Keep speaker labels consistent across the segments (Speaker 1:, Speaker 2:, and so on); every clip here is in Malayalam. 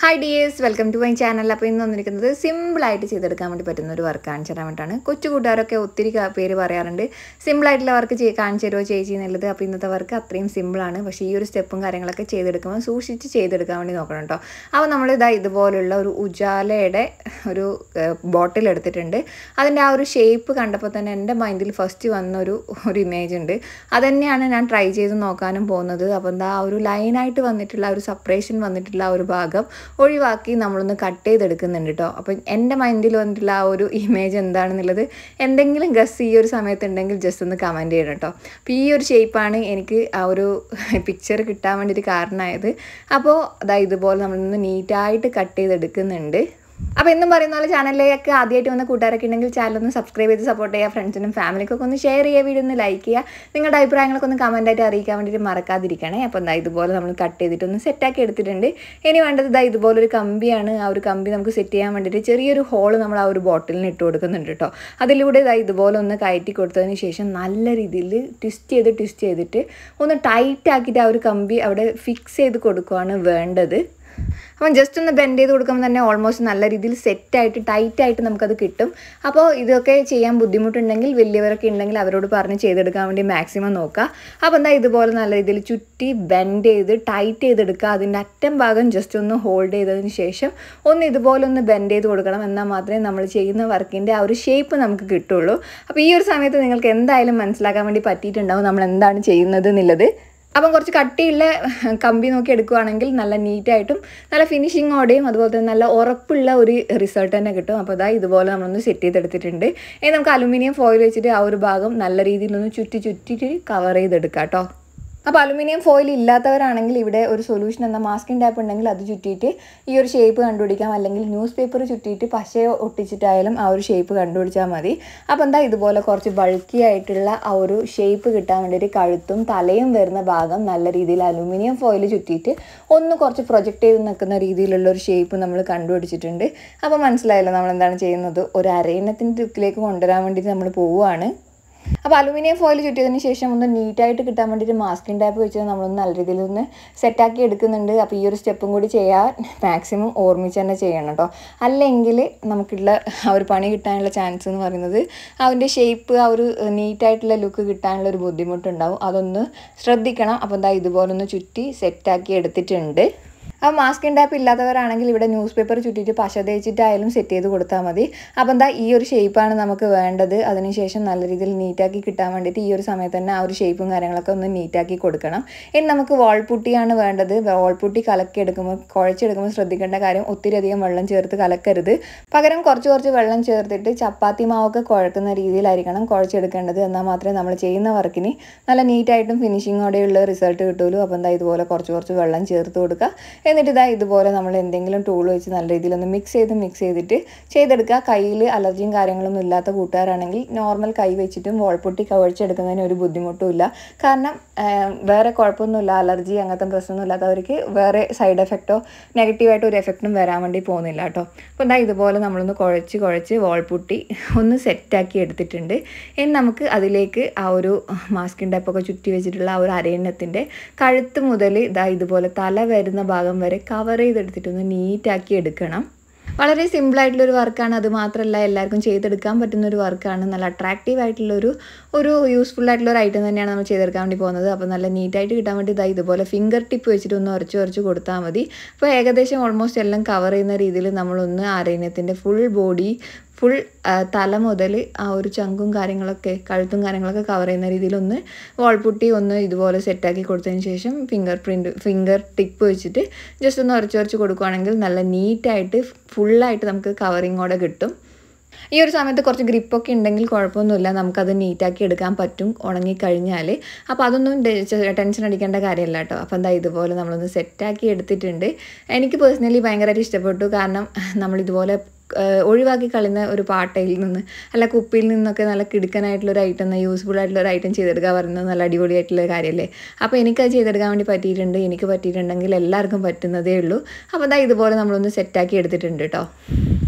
Speaker 1: hi dears welcome to my channel അപ്പോൾ ഇന്ന് വന്നിരിക്കുന്നത് സിമ്പിളായിട്ട് ചെയ്തെടുക്കാൻ വേണ്ടി പറ്റുന്ന ഒരു വർക്ക് കാണിച്ചു തരാൻ വേണ്ടിയിട്ടാണ് കൊച്ചു കൂട്ടുകാരൊക്കെ ഒത്തിരി ക- പേര് പറയാറുണ്ട് സിമ്പിളായിട്ടുള്ള വർക്ക് ചെയ് കാണിച്ചു തരുമോ ചേച്ചി എന്നുള്ളത് അപ്പോൾ ഇന്നത്തെ വർക്ക് അത്രയും സിമ്പിളാണ് പക്ഷേ ഈ ഒരു സ്റ്റെപ്പും കാര്യങ്ങളൊക്കെ ചെയ്തെടുക്കുമ്പോൾ സൂക്ഷിച്ച് ചെയ്തെടുക്കാൻ വേണ്ടി നോക്കണം കേട്ടോ അപ്പോൾ നമ്മൾ ഇതാ ഇതുപോലുള്ള ഒരു ഉജാലയുടെ ഒരു ബോട്ടിൽ എടുത്തിട്ടുണ്ട് അതിൻ്റെ ആ ഒരു ഷേപ്പ് കണ്ടപ്പോൾ തന്നെ എൻ്റെ മൈൻഡിൽ ഫസ്റ്റ് വന്നൊരു ഒരു ഇമേജ് ഉണ്ട് അതുതന്നെയാണ് ഞാൻ ട്രൈ ചെയ്ത് നോക്കാനും പോകുന്നത് അപ്പോൾ എന്താ ആ ഒരു ലൈനായിട്ട് വന്നിട്ടുള്ള ആ ഒരു സെപ്പറേഷൻ വന്നിട്ടുള്ള ആ ഒരു ഭാഗം ഒഴിവാക്കി നമ്മളൊന്ന് കട്ട് ചെയ്തെടുക്കുന്നുണ്ട് കേട്ടോ അപ്പം എൻ്റെ മൈൻഡിൽ വന്നിട്ടുള്ള ആ ഒരു ഇമേജ് എന്താണെന്നുള്ളത് എന്തെങ്കിലും ഗസ് ഈ ഒരു സമയത്ത് ഉണ്ടെങ്കിൽ ജസ്റ്റ് ഒന്ന് കമൻറ്റ് ചെയ്യണം കേട്ടോ അപ്പോൾ ഈ ഒരു ഷേപ്പാണ് എനിക്ക് ആ ഒരു പിക്ചർ കിട്ടാൻ വേണ്ടിയിട്ട് കാരണമായത് അപ്പോൾ അതാ ഇതുപോലെ നമ്മളൊന്ന് നീറ്റായിട്ട് കട്ട് ചെയ്തെടുക്കുന്നുണ്ട് അപ്പോൾ എന്നും പറയുന്ന പോലെ ചാനലിലേക്ക് ആദ്യമായിട്ട് വന്ന കൂട്ടുകാരൊക്കെ ഉണ്ടെങ്കിൽ ചാനൽ ഒന്ന് സബ്സ്ക്രൈബ് ചെയ്ത് സപ്പോർട്ട് ചെയ്യുക ഫ്രണ്ട്സിനും ഫാമിലിക്കൊക്കെ ഒന്ന് ഷെയർ ചെയ്യുക വീഡിയോ ഒന്ന് ലൈക്ക് ചെയ്യുക നിങ്ങളുടെ അഭിപ്രായങ്ങളൊക്കെ ഒന്ന് കമൻറ്റായിട്ട് അറിയിക്കാൻ വേണ്ടിയിട്ട് മറക്കാതിരിക്കണേ അപ്പോൾ എന്താ ഇതുപോലെ നമ്മൾ കട്ട് ചെയ്തിട്ട് ഒന്ന് സെറ്റാക്കി എടുത്തിട്ടുണ്ട് ഇനി വേണ്ടത് ഇതാ ഇതുപോലൊരു കമ്പിയാണ് ആ ഒരു കമ്പി നമുക്ക് സെറ്റ് ചെയ്യാൻ വേണ്ടിയിട്ട് ചെറിയൊരു ഹോൾ നമ്മൾ ആ ഒരു ബോട്ടിലിന് ഇട്ട് കൊടുക്കുന്നുണ്ട് കേട്ടോ അതിലൂടെ ഇതാ ഇതുപോലെ ഒന്ന് കയറ്റി കൊടുത്തതിന് ശേഷം നല്ല രീതിയിൽ ട്വിസ്റ്റ് ചെയ്ത് ട്വിസ്റ്റ് ചെയ്തിട്ട് ഒന്ന് ടൈറ്റ് ആക്കിയിട്ട് ആ ഒരു കമ്പി അവിടെ ഫിക്സ് ചെയ്ത് കൊടുക്കുകയാണ് വേണ്ടത് അപ്പം ജസ്റ്റ് ഒന്ന് ബെൻഡ് ചെയ്ത് കൊടുക്കുമ്പോൾ തന്നെ ഓൾമോസ്റ്റ് നല്ല രീതിയിൽ സെറ്റായിട്ട് ടൈറ്റായിട്ട് നമുക്കത് കിട്ടും അപ്പോൾ ഇതൊക്കെ ചെയ്യാൻ ബുദ്ധിമുട്ടുണ്ടെങ്കിൽ വലിയവരൊക്കെ ഉണ്ടെങ്കിൽ അവരോട് പറഞ്ഞ് ചെയ്തെടുക്കാൻ വേണ്ടി മാക്സിമം നോക്കുക അപ്പോൾ എന്താ ഇതുപോലെ നല്ല രീതിയിൽ ചുറ്റി ബെൻഡ് ചെയ്ത് ടൈറ്റ് ചെയ്തെടുക്കുക അതിൻ്റെ അറ്റം ഭാഗം ജസ്റ്റ് ഒന്ന് ഹോൾഡ് ചെയ്തതിന് ശേഷം ഒന്ന് ഇതുപോലെ ഒന്ന് ബെൻഡ് ചെയ്ത് കൊടുക്കണം എന്നാൽ മാത്രമേ നമ്മൾ ചെയ്യുന്ന വർക്കിൻ്റെ ആ ഒരു ഷേപ്പ് നമുക്ക് കിട്ടുള്ളൂ അപ്പോൾ ഈ ഒരു സമയത്ത് നിങ്ങൾക്ക് എന്തായാലും മനസ്സിലാക്കാൻ വേണ്ടി പറ്റിയിട്ടുണ്ടാവും നമ്മൾ എന്താണ് ചെയ്യുന്നത് എന്നുള്ളത് അപ്പം കുറച്ച് കട്ടിയുള്ള കമ്പി നോക്കി എടുക്കുകയാണെങ്കിൽ നല്ല നീറ്റായിട്ടും നല്ല ഫിനിഷിങ്ങോടെയും അതുപോലെ തന്നെ നല്ല ഉറപ്പുള്ള ഒരു റിസൾട്ട് തന്നെ കിട്ടും അപ്പോൾ അതാ ഇതുപോലെ നമ്മളൊന്ന് സെറ്റ് ചെയ്തെടുത്തിട്ടുണ്ട് ഇനി നമുക്ക് അലുമിനിയം ഫോയിൽ വെച്ചിട്ട് ആ ഒരു ഭാഗം നല്ല രീതിയിലൊന്ന് ചുറ്റി ചുറ്റിട്ട് കവർ ചെയ്തെടുക്കാം കേട്ടോ അപ്പോൾ അലുമിനിയം ഫോയിൽ ഇല്ലാത്തവരാണെങ്കിൽ ഇവിടെ ഒരു സൊല്യൂഷൻ എന്ന മാസ്കിംഗ് ടാപ്പ് ഉണ്ടെങ്കിൽ അത് ചുറ്റിയിട്ട് ഈ ഒരു ഷേപ്പ് കണ്ടുപിടിക്കാം അല്ലെങ്കിൽ ന്യൂസ് പേപ്പർ ചുറ്റിയിട്ട് പശ ഒട്ടിച്ചിട്ടായാലും ആ ഒരു ഷേപ്പ് കണ്ടുപിടിച്ചാൽ മതി അപ്പോൾ എന്താ ഇതുപോലെ കുറച്ച് ബൾക്കി ആയിട്ടുള്ള ആ ഒരു ഷേപ്പ് കിട്ടാൻ വേണ്ടിയിട്ട് കഴുത്തും തലയും വരുന്ന ഭാഗം നല്ല രീതിയിൽ അലുമിനിയം ഫോയിൽ ചുറ്റിയിട്ട് ഒന്ന് കുറച്ച് പ്രൊജക്റ്റ് ചെയ്ത് നിൽക്കുന്ന രീതിയിലുള്ള ഒരു ഷേപ്പ് നമ്മൾ കണ്ടുപിടിച്ചിട്ടുണ്ട് അപ്പോൾ മനസ്സിലായല്ലോ നമ്മൾ എന്താണ് ചെയ്യുന്നത് ഒരു അരയണത്തിൻ്റെ ലുക്കിലേക്ക് കൊണ്ടുവരാൻ വേണ്ടിയിട്ട് നമ്മൾ പോവുകയാണ് അപ്പോൾ അലുമിനിയം ഫോയിൽ ചുറ്റിയതിന് ശേഷം ഒന്ന് നീറ്റായിട്ട് കിട്ടാൻ വേണ്ടിയിട്ട് മാസ്കിംഗ് ടാപ്പ് വെച്ച് നമ്മളൊന്ന് നല്ല രീതിയിൽ ഒന്ന് സെറ്റാക്കി എടുക്കുന്നുണ്ട് അപ്പോൾ ഈ ഒരു സ്റ്റെപ്പും കൂടി ചെയ്യാൻ മാക്സിമം ഓർമ്മിച്ച് തന്നെ ചെയ്യണം കേട്ടോ അല്ലെങ്കിൽ നമുക്കുള്ള ആ ഒരു പണി കിട്ടാനുള്ള ചാൻസ് എന്ന് പറയുന്നത് അതിൻ്റെ ഷേപ്പ് ആ ഒരു നീറ്റായിട്ടുള്ള ലുക്ക് കിട്ടാനുള്ള ഒരു ബുദ്ധിമുട്ടുണ്ടാവും അതൊന്ന് ശ്രദ്ധിക്കണം അപ്പോൾ എന്താ ഇതുപോലെ ഒന്ന് ചുറ്റി സെറ്റാക്കി എടുത്തിട്ടുണ്ട് ആ മാസ്കിംഗ് ടാപ്പ് ഇല്ലാത്തവരാണെങ്കിൽ ഇവിടെ ന്യൂസ് പേപ്പർ ചുറ്റിയിട്ട് പശ തേച്ചിട്ടായാലും സെറ്റ് ചെയ്ത് കൊടുത്താൽ മതി അപ്പോൾ എന്താ ഈ ഒരു ഷേപ്പാണ് നമുക്ക് വേണ്ടത് അതിനുശേഷം നല്ല രീതിയിൽ നീറ്റാക്കി കിട്ടാൻ വേണ്ടിയിട്ട് ഈ ഒരു സമയത്ത് തന്നെ ആ ഒരു ഷേപ്പും കാര്യങ്ങളൊക്കെ ഒന്ന് നീറ്റാക്കി കൊടുക്കണം ഇനി നമുക്ക് വാൾപുട്ടിയാണ് വേണ്ടത് വാൾപുട്ടി കലക്കിയെടുക്കുമ്പോൾ കുഴച്ചെടുക്കുമ്പോൾ ശ്രദ്ധിക്കേണ്ട കാര്യം ഒത്തിരി അധികം വെള്ളം ചേർത്ത് കലക്കരുത് പകരം കുറച്ച് കുറച്ച് വെള്ളം ചേർത്തിട്ട് ചപ്പാത്തി മാവൊക്കെ കുഴക്കുന്ന രീതിയിലായിരിക്കണം കുഴച്ചെടുക്കേണ്ടത് എന്നാൽ മാത്രമേ നമ്മൾ ചെയ്യുന്ന വർക്കിന് നല്ല നീറ്റായിട്ടും ഫിനിഷിങ്ങോടെയുള്ള റിസൾട്ട് കിട്ടുള്ളൂ അപ്പോൾ എന്താ ഇതുപോലെ കുറച്ച് കുറച്ച് വെള്ളം ചേർത്ത് കൊടുക്കുക എന്നിട്ട് ഇതാ ഇതുപോലെ നമ്മൾ എന്തെങ്കിലും ടൂൾ വെച്ച് നല്ല രീതിയിലൊന്ന് മിക്സ് ചെയ്ത് മിക്സ് ചെയ്തിട്ട് ചെയ്തെടുക്കുക കയ്യിൽ അലർജിയും കാര്യങ്ങളൊന്നും ഇല്ലാത്ത കൂട്ടുകാരാണെങ്കിൽ നോർമൽ കൈ വെച്ചിട്ടും വോൾപൊട്ടി കുഴച്ചെടുക്കുന്നതിന് ഒരു ബുദ്ധിമുട്ടുമില്ല കാരണം ആ, വേറെ കുഴപ്പമൊന്നുമില്ല അലർജി അങ്ങനത്തെ പ്രശ്നമൊന്നും ഇല്ലാത്തവർക്ക് വേറെ സൈഡ് എഫക്റ്റോ നെഗറ്റീവായിട്ട് ഒരു എഫക്റ്റും വരാൻ വേണ്ടി പോകുന്നില്ല കേട്ടോ അപ്പോൾ എന്താ ഇതുപോലെ നമ്മളൊന്ന് കുഴച്ച് കുഴച്ച് വോൾപുട്ടി ഒന്ന് സെറ്റാക്കി എടുത്തിട്ടുണ്ട് ഇനി നമുക്ക് അതിലേക്ക് ആ ഒരു മാസ്കിൻ ടൈപ്പൊക്കെ ചുറ്റി വെച്ചിട്ടുള്ള ആ ഒരു അരയണ്ണത്തിൻ്റെ കഴുത്ത് മുതൽ ഇതാ ഇതുപോലെ തല വരുന്ന ഭാഗം വരെ കവർ ചെയ്തെടുത്തിട്ടൊന്ന് നീറ്റാക്കി എടുക്കണം വളരെ സിമ്പിളായിട്ടുള്ള ഒരു വർക്കാണ് അത് മാത്രമല്ല എല്ലാവർക്കും ചെയ്തെടുക്കാൻ പറ്റുന്ന ഒരു വർക്കാണ് നല്ല അട്രാക്റ്റീവ് ആയിട്ടുള്ള ഒരു ഒരു യൂസ്ഫുൾ ആയിട്ടുള്ള ഒരു ഐറ്റം തന്നെയാണ് നമ്മൾ ചെയ്തെടുക്കാൻ വേണ്ടി പോകുന്നത് അപ്പോൾ നല്ല നീറ്റായിട്ട് കിട്ടാൻ വേണ്ടി ഇതാ ഇതുപോലെ ഫിംഗർ ടിപ്പ് വെച്ചിട്ട് ഒന്ന് ഉരച്ച് ഉരച്ച് കൊടുത്താൽ മതി അപ്പോൾ ഏകദേശം ഓൾമോസ്റ്റ് എല്ലാം കവർ ചെയ്യുന്ന രീതിയിൽ നമ്മളൊന്ന് അരയണത്തിൻ്റെ ഫുൾ ബോഡി ഫുൾ തല മുതൽ ആ ഒരു ചങ്കും കാര്യങ്ങളൊക്കെ കഴുത്തും കാര്യങ്ങളൊക്കെ കവർ ചെയ്യുന്ന രീതിയിലൊന്ന് വാൾപുട്ടി ഒന്ന് ഇതുപോലെ സെറ്റാക്കി കൊടുത്തതിന് ശേഷം ഫിംഗർ പ്രിൻറ്റ് ഫിംഗർ ടിപ്പ് വെച്ചിട്ട് ജസ്റ്റ് ഒന്ന് ഉരച്ച് ഉരച്ച് കൊടുക്കുകയാണെങ്കിൽ നല്ല നീറ്റായിട്ട് ഫുള്ളായിട്ട് നമുക്ക് കവറിങ്ങോടെ കിട്ടും ഈ ഒരു സമയത്ത് കുറച്ച് ഗ്രിപ്പൊക്കെ ഉണ്ടെങ്കിൽ കുഴപ്പമൊന്നുമില്ല നമുക്കത് നീറ്റാക്കി എടുക്കാൻ പറ്റും ഉണങ്ങിക്കഴിഞ്ഞാൽ അപ്പോൾ അതൊന്നും ടെ- ടെൻഷൻ അടിക്കേണ്ട കാര്യമില്ല കേട്ടോ അപ്പോൾ എന്താ ഇതുപോലെ നമ്മളൊന്ന് സെറ്റാക്കി എടുത്തിട്ടുണ്ട് എനിക്ക് പേഴ്സണലി ഭയങ്കരമായിട്ട് ഇഷ്ടപ്പെട്ടു കാരണം നമ്മളിതുപോലെ ഏഹ്, ഒഴിവാക്കി കളയുന്ന ഒരു പാട്ടയിൽ നിന്ന് അല്ല കുപ്പിയിൽ നിന്നൊക്കെ നല്ല കിടുക്കനായിട്ടുള്ള ഒരു ഐറ്റം യൂസ്ഫുൾ ആയിട്ടുള്ള ഒരു ഐറ്റം ചെയ്തെടുക്കാൻ പറയുന്നത് നല്ല അടിപൊളിയായിട്ടുള്ള ഒരു കാര്യമല്ലേ അപ്പോൾ എനിക്കത് ചെയ്തെടുക്കാൻ വേണ്ടി പറ്റിയിട്ടുണ്ട് എനിക്ക് പറ്റിയിട്ടുണ്ടെങ്കിൽ എല്ലാവർക്കും പറ്റുന്നതേ ഉള്ളൂ അപ്പോൾ അതാ ഇതുപോലെ നമ്മളൊന്ന് സെറ്റാക്കി എടുത്തിട്ടുണ്ട് കേട്ടോ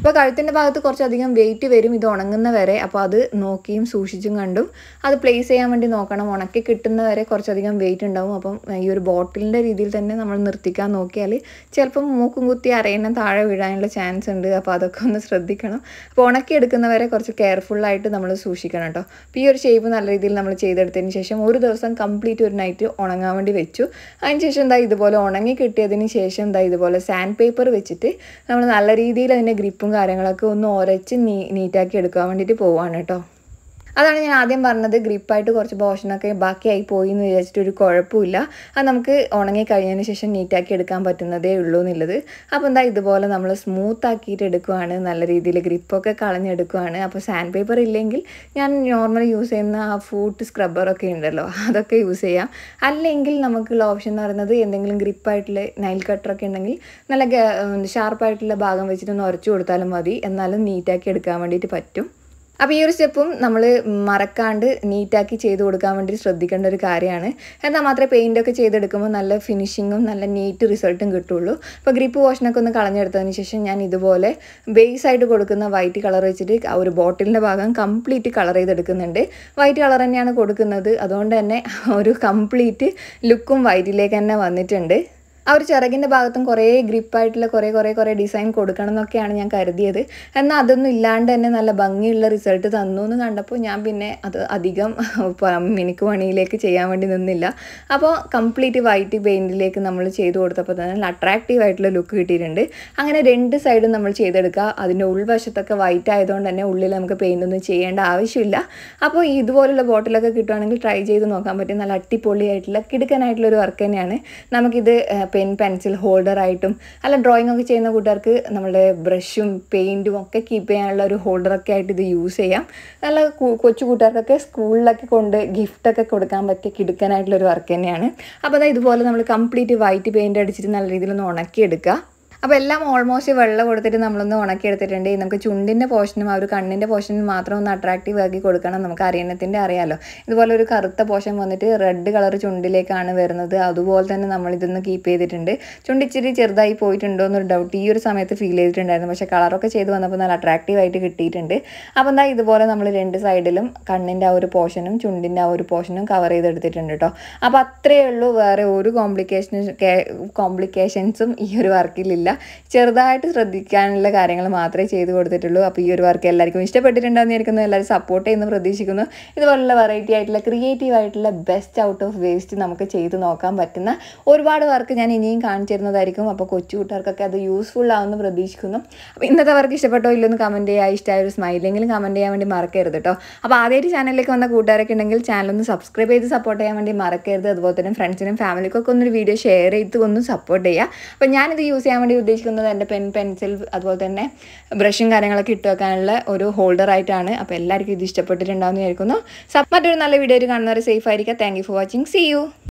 Speaker 1: ഇപ്പോൾ കഴുത്തിൻ്റെ ഭാഗത്ത് കുറച്ചധികം വെയിറ്റ് വരും ഇത് ഉണങ്ങുന്ന വരെ അപ്പോൾ അത് നോക്കിയും സൂക്ഷിച്ചും കണ്ടും അത് പ്ലേസ് ചെയ്യാൻ വേണ്ടി നോക്കണം ഉണക്കി കിട്ടുന്ന വരെ കുറച്ചധികം വെയിറ്റ് ഉണ്ടാവും അപ്പം ഈ ഒരു ബോട്ടിലിൻ്റെ രീതിയിൽ തന്നെ നമ്മൾ നിർത്തിക്കാൻ നോക്കിയാൽ ചിലപ്പം മൂക്കും കുത്തി അരയണ്ണ താഴെ വീഴാനുള്ള ചാൻസ് ഉണ്ട് അപ്പോൾ അതൊക്കെ ഒന്ന് ശ്രദ്ധിക്കണം അപ്പോൾ ഉണക്കി എടുക്കുന്നവരെ കുറച്ച് കെയർഫുള്ളായിട്ട് നമ്മൾ സൂക്ഷിക്കണം കേട്ടോ അപ്പോൾ ഈ ഒരു ഷേപ്പ് നല്ല രീതിയിൽ നമ്മൾ ചെയ്തെടുത്തതിന് ശേഷം ഒരു ദിവസം കംപ്ലീറ്റ് ഒരു നൈറ്റ് ഉണങ്ങാൻ വേണ്ടി വെച്ചു അതിന് ശേഷം എന്താ ഇതുപോലെ ഉണങ്ങി കിട്ടിയതിന് ശേഷം എന്താ ഇതുപോലെ സാൻഡ് പേപ്പർ വെച്ചിട്ട് നമ്മൾ നല്ല രീതിയിൽ അതിൻ്റെ ഗ്രിപ്പും കാര്യങ്ങളൊക്കെ ഒന്ന് ഉരച്ച് നീ നീറ്റാക്കി എടുക്കാൻ വേണ്ടിയിട്ട് പോവാണ് കേട്ടോ അതാണ് ഞാൻ ആദ്യം പറഞ്ഞത് ഗ്രിപ്പായിട്ട് കുറച്ച് പോർഷനൊക്കെ ബാക്കിയായി പോയി എന്ന് വിചാരിച്ചിട്ട് ഒരു കുഴപ്പമില്ല അത് നമുക്ക് ഉണങ്ങി കഴിഞ്ഞതിന് ശേഷം നീറ്റാക്കി എടുക്കാൻ പറ്റുന്നതേ ഉള്ളൂ എന്നുള്ളത് അപ്പോൾ എന്താ ഇതുപോലെ നമ്മൾ സ്മൂത്ത് ആക്കിയിട്ട് എടുക്കുവാണ് നല്ല രീതിയിൽ ഗ്രിപ്പൊക്കെ കളഞ്ഞെടുക്കുവാണ് അപ്പോൾ സാൻഡ് പേപ്പർ ഇല്ലെങ്കിൽ ഞാൻ നോർമൽ യൂസ് ചെയ്യുന്ന ആ ഫൂട്ട് സ്ക്രബ്ബറൊക്കെ ഉണ്ടല്ലോ അതൊക്കെ യൂസ് ചെയ്യാം അല്ലെങ്കിൽ നമുക്കുള്ള ഓപ്ഷൻ എന്ന് പറയുന്നത് എന്തെങ്കിലും ഗ്രിപ്പായിട്ടുള്ള നൈൽ കട്ടറൊക്കെ ഉണ്ടെങ്കിൽ നല്ല ഷാർപ്പായിട്ടുള്ള ഭാഗം വെച്ചിട്ട് ഒന്ന് ഉരച്ചു കൊടുത്താലും മതി എന്നാലും നീറ്റാക്കി എടുക്കാൻ വേണ്ടിയിട്ട് പറ്റും അപ്പോൾ ഈ ഒരു സ്റ്റെപ്പും നമ്മൾ മറക്കാണ്ട് നീറ്റാക്കി ചെയ്ത് കൊടുക്കാൻ വേണ്ടി ശ്രദ്ധിക്കേണ്ട ഒരു കാര്യമാണ് എന്നാൽ മാത്രമേ പെയിൻ്റൊക്കെ ചെയ്തെടുക്കുമ്പോൾ നല്ല ഫിനിഷിങ്ങും നല്ല നീറ്റ് റിസൾട്ടും കിട്ടുള്ളൂ അപ്പോൾ ഗ്രിപ്പ് വാഷിനൊക്കെ ഒന്ന് കളഞ്ഞെടുത്തതിന് ശേഷം ഞാൻ ഇതുപോലെ ബേസ് ആയിട്ട് കൊടുക്കുന്ന വൈറ്റ് കളർ വെച്ചിട്ട് ആ ഒരു ബോട്ടിലിൻ്റെ ഭാഗം കംപ്ലീറ്റ് കളർ ചെയ്തെടുക്കുന്നുണ്ട് വൈറ്റ് കളർ തന്നെയാണ് കൊടുക്കുന്നത് അതുകൊണ്ട് തന്നെ ഒരു കംപ്ലീറ്റ് ലുക്കും വൈറ്റിലേക്ക് തന്നെ വന്നിട്ടുണ്ട് ആ ഒരു ചിറകിൻ്റെ ഭാഗത്തും കുറേ ഗ്രിപ്പായിട്ടുള്ള കുറേ കുറേ കുറേ ഡിസൈൻ കൊടുക്കണം എന്നൊക്കെയാണ് ഞാൻ കരുതിയത് എന്നാൽ അതൊന്നും ഇല്ലാണ്ട് തന്നെ നല്ല ഭംഗിയുള്ള റിസൾട്ട് തന്നു എന്ന് കണ്ടപ്പോൾ ഞാൻ പിന്നെ അത് അധികം മിനുക്ക് പണിയിലേക്ക് ചെയ്യാൻ വേണ്ടി നിന്നില്ല അപ്പോൾ കംപ്ലീറ്റ് വൈറ്റ് പെയിൻറ്റിലേക്ക് നമ്മൾ ചെയ്ത് കൊടുത്തപ്പോൾ തന്നെ നല്ല അട്രാക്റ്റീവ് ആയിട്ടുള്ള ലുക്ക് കിട്ടിയിട്ടുണ്ട് അങ്ങനെ രണ്ട് സൈഡും നമ്മൾ ചെയ്തെടുക്കുക അതിൻ്റെ ഉൾവശത്തൊക്കെ വൈറ്റ് ആയതുകൊണ്ട് തന്നെ ഉള്ളിൽ നമുക്ക് പെയിൻ്റ് ഒന്നും ചെയ്യേണ്ട ആവശ്യമില്ല അപ്പോൾ ഇതുപോലുള്ള ബോട്ടിലൊക്കെ കിട്ടുവാണെങ്കിൽ ട്രൈ ചെയ്ത് നോക്കാൻ പറ്റും നല്ല അടിപൊളിയായിട്ടുള്ള കിടുക്കനായിട്ടുള്ള ഒരു വർക്ക് തന്നെയാണ് നമുക്കിത് പെൻ പെൻസിൽ ഹോൾഡറായിട്ടും അല്ല ഡ്രോയിങ് ഒക്കെ ചെയ്യുന്ന കൂട്ടുകാർക്ക് നമ്മുടെ ബ്രഷും പെയിൻറ്റും ഒക്കെ കീപ്പ് ചെയ്യാനുള്ള ഒരു ഹോൾഡറൊക്കെ ആയിട്ട് ഇത് യൂസ് ചെയ്യാം നല്ല കൊച്ചു കൂട്ടുകാർക്കൊക്കെ സ്കൂളിലൊക്കെ കൊണ്ട് ഗിഫ്റ്റൊക്കെ കൊടുക്കാൻ പറ്റിയ കിടുക്കാനായിട്ടുള്ള ഒരു വർക്ക് തന്നെയാണ് അപ്പോൾ അതായത് ഇതുപോലെ നമ്മൾ കംപ്ലീറ്റ് വൈറ്റ് പെയിൻറ്റ് അടിച്ചിട്ട് നല്ല രീതിയിൽ ഒന്ന് ഉണക്കിയെടുക്കുക അപ്പോൾ എല്ലാം ഓൾമോസ്റ്റ് വെള്ളം കൊടുത്തിട്ട് നമ്മളൊന്ന് ഉണക്കിയെടുത്തിട്ടുണ്ട് നമുക്ക് ചുണ്ടിൻ്റെ പോർഷനും ആ ഒരു കണ്ണിൻ്റെ പോർഷനും മാത്രം ഒന്ന് അട്രാക്റ്റീവ് ആക്കി കൊടുക്കണം നമുക്ക് അറിയണത്തിൻ്റെ അറിയാലോ ഇതുപോലെ ഒരു കറുത്ത പോർഷൻ വന്നിട്ട് റെഡ് കളർ ചുണ്ടിലേക്കാണ് വരുന്നത് അതുപോലെ തന്നെ നമ്മൾ ഇതൊന്ന് കീപ്പ് ചെയ്തിട്ടുണ്ട് ചുണ്ട് ഇച്ചിരി ചെറുതായി പോയിട്ടുണ്ടോ എന്നൊരു ഡൗട്ട് ഈ ഒരു സമയത്ത് ഫീൽ ചെയ്തിട്ടുണ്ടായിരുന്നു പക്ഷേ കളറൊക്കെ ചെയ്ത് വന്നപ്പോൾ നല്ല അട്രാക്റ്റീവ് ആയിട്ട് കിട്ടിയിട്ടുണ്ട് അപ്പോൾ എന്താ ഇതുപോലെ നമ്മൾ രണ്ട് സൈഡിലും കണ്ണിൻ്റെ ആ ഒരു പോർഷനും ചുണ്ടിൻ്റെ ആ ഒരു പോർഷനും കവർ ചെയ്തെടുത്തിട്ടുണ്ട് കേട്ടോ അപ്പോൾ അത്രയേ ഉള്ളൂ വേറെ ഒരു കോംപ്ലിക്കേഷൻ കോംപ്ലിക്കേഷൻസും ഈ ഒരു വർക്കിലില്ല ചെറുതായിട്ട് ശ്രദ്ധിക്കാനുള്ള കാര്യങ്ങൾ മാത്രമേ ചെയ്ത് കൊടുത്തിട്ടുള്ളൂ അപ്പോൾ ഈ ഒരു വർക്ക് എല്ലാവർക്കും ഇഷ്ടപ്പെട്ടിട്ടുണ്ടെന്ന് ഇരിക്കുന്നു എല്ലാവരും സപ്പോർട്ട് ചെയ്യുന്നു പ്രതീക്ഷിക്കുന്നു ഇതുപോലുള്ള വെറൈറ്റി ആയിട്ടുള്ള ക്രിയേറ്റീവ് ആയിട്ടുള്ള ബെസ്റ്റ് ഔട്ട് ഓഫ് വേസ്റ്റ് നമുക്ക് ചെയ്ത് നോക്കാൻ പറ്റുന്ന ഒരുപാട് വർക്ക് ഞാൻ ഇനിയും കാണിച്ചു തരുന്നതായിരിക്കും അപ്പോൾ കൊച്ചു കൂട്ടുകാർക്കൊക്കെ അത് യൂസ്ഫുൾ ആവുമെന്ന് പ്രതീക്ഷിക്കുന്നു അപ്പോൾ ഇന്നത്തെ വർക്ക് ഇഷ്ടപ്പെട്ടോ ഇല്ലെന്ന് കമൻറ്റ് ചെയ്യുക ഇഷ്ടമായ ഒരു സ്മൈലെങ്കിലും കമൻറ്റ് ചെയ്യാൻ വേണ്ടി മറക്കരുത് കേട്ടോ അപ്പോൾ ആദ്യമായിട്ട് ചാനലിലേക്ക് വന്ന കൂട്ടുകാരൊക്കെ ഉണ്ടെങ്കിൽ ചാനൽ ഒന്ന് സബ്സ്ക്രൈബ് ചെയ്ത് സപ്പോർട്ട് ചെയ്യാൻ വേണ്ടി മറക്കരുത് അതുപോലെ തന്നെ ഫ്രണ്ട്സിനും ഫാമിലിക്കൊക്കെ ഒന്നൊരു വീഡിയോ ഷെയർ ചെയ്ത് ഒന്ന് സപ്പോർട്ട് ചെയ്യുക അപ്പോൾ ഞാനിത് യൂസ് ചെയ്യാൻ വേണ്ടി ഉദ്ദേശിക്കുന്നത് എൻ്റെ പെൻ പെൻസിൽ അതുപോലെ തന്നെ ബ്രഷും കാര്യങ്ങളൊക്കെ ഇട്ട് വെക്കാനുള്ള ഒരു ഹോൾഡർ ആയിട്ടാണ് അപ്പോൾ എല്ലാവർക്കും ഇത് ഇഷ്ടപ്പെട്ടിട്ടുണ്ടാവുമെന്ന് വിചാരിക്കുന്നു സബ് മറ്റൊരു നല്ല വീഡിയോ കാണുന്നവരെ സേഫ് ആയിരിക്കുക thank you for watching see U